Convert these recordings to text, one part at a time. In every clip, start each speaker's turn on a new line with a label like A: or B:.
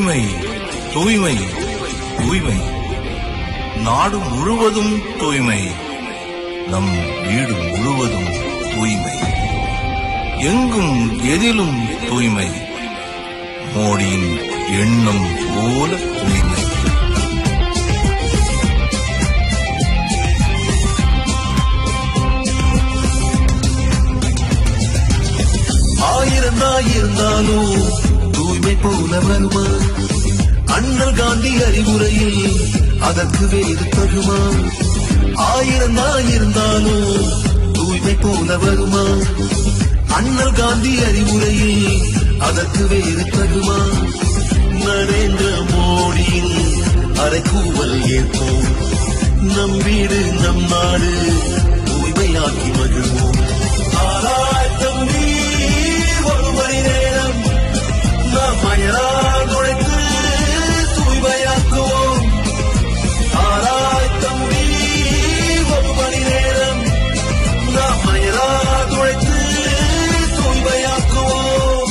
A: தூய்மை தூய்மை தூய்மை நாடு முழுவதும் தூய்மை நம் வீடு முழுவதும் தூய்மை எங்கும் எதிலும் தூய்மை மோடியின் எண்ணம் போல தூய்மை
B: ஆயிரம் நாய் இருந்தாலும் தூய்மை போல வருமா அண்ணல் காந்தி அறிவுரையில் அதற்கு வேறு தருமா ஆயிரம் நாய் இருந்தாலும் தூய்மை போல வருமா அண்ணல் காந்தி அறிவுரையில் அதற்கு வேறு தருமா நரேந்திர மோடியின் அரைக்கூவல் ஏற்போம் நம் வீடு நம் நாடு தூய்மையாக்கி மகிழ்வோம் ஆராய் தம்பி ஒரு மணி நேரம் நாம் மயரால் நுழைத்து தூய்மையாக்குவோம் ஆராய் தம்பி ஒரு மணி நேரம் நாம் மயரால் நுழைத்து தூய்மையாக்குவோம்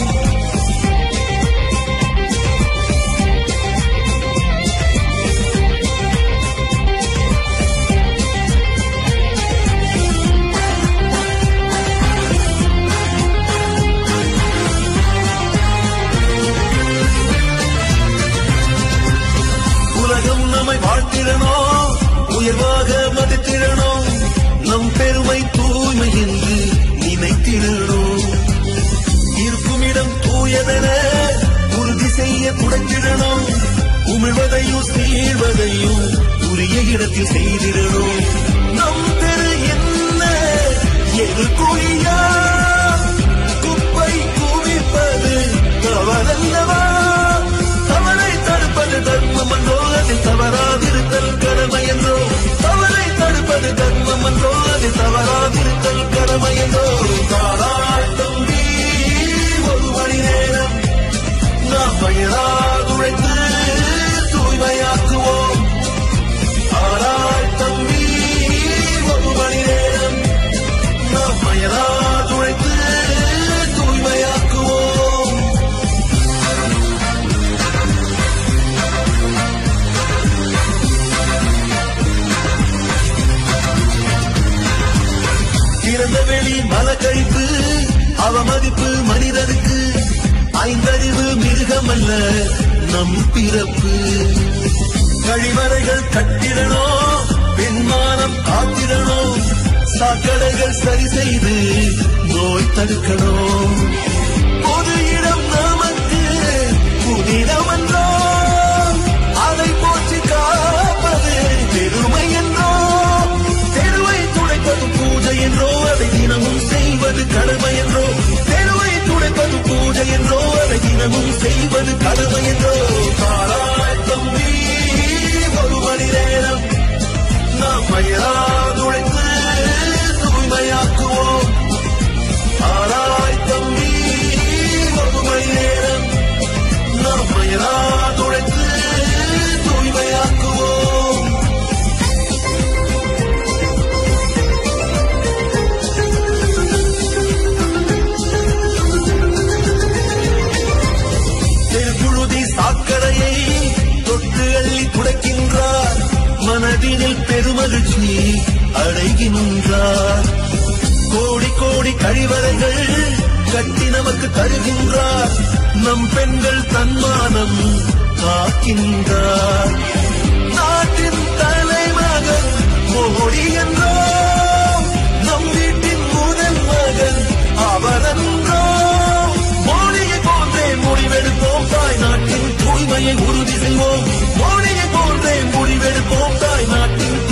B: உலகம் நம்மை வாழ்த்திடணும் உயர்வாக மதித்திடணும் நம் பெருமை தூய்மை என்று நினைத்திடணும் இருக்கும் இடம் தூயதென உறுதி செய்ய துடைத்திடணும் உமிழ்வதையும் சீழ்வதையும் உரிய இடத்தில் செய்திடணும் நம் தெரு என்ன எது குழியா குப்பை குவிப்பது தவறல்லவா தவறை தடுப்பது தர்மம் என்றோ அதில் தவறாதிருத்தல் கடமை என்றோ தவறை தடுப்பது தர்மம் என்றோ அதில் தவறாதிருத்தல் கடமை என்றோ தாராய் தம்பி ஒரு மணி நேரம் நாம் பயனாக உழைத்து தூய்மையாக்குவோம் ஆராய் தம்பி ஒரு மணி நேரம் நாம் பயனாக உழைத்து தூய்மையாக்குவோம் திறந்த வெளி மலக்கழிப்பு அவமதிப்பு மனிதனுக்கு ஐந்தறிவு மிருகம் அல்ல நம் பிறப்பு கழிவறைகள் கட்டிடணும் பெண்மானம் காத்திடணும் சாக்கடைகள் சரி செய்து நோய் தடுக்கணும் பொது இடம் நமக்கு புனிதம் என்றோ அதை போற்றி காப்பது பெருமை என்றோ தெருவை துடைப்பது பூஜை என்றோ அதை தினமும் செய்வது கடமை என்றோ தெருவை துடைப்பது பூஜை என்றோ அதை தினமும் செய்வது கடமை என்றோ தாராய் தம்பி ஒரு மணி நேரம் நாம் மயிலாக உழைத்து தூய்மையாக்குவோம் ஆராய் தம்பி ஒரு மணி நேரம் நாம் மயிலாக உழைத்து தூய்மையாக்குவோம் தெருப்புழுதி சாக்கடையை தொட்டு அள்ளி துடைக்கின்றார் மனதினில் பெருமகிழ்ச்சி அடைகின்றார் கோடி கோடி கழிவறைகள் கட்டி நமக்கு தருகின்றார் நம் பெண்கள் தன்மானம் காக்கின்றார் நாட்டின் தலைமகன் மோடி என்றோ நம் வீட்டின் முதல் மகன் அவரன்றோ மோடியை போன்றே முடிவெடுப்போம் தாய் நாட்டின் தூய்மையை உறுதி செய்வோம் மோடியை போன்றே முடிவெடுப்போம் தாய் நாட்டின்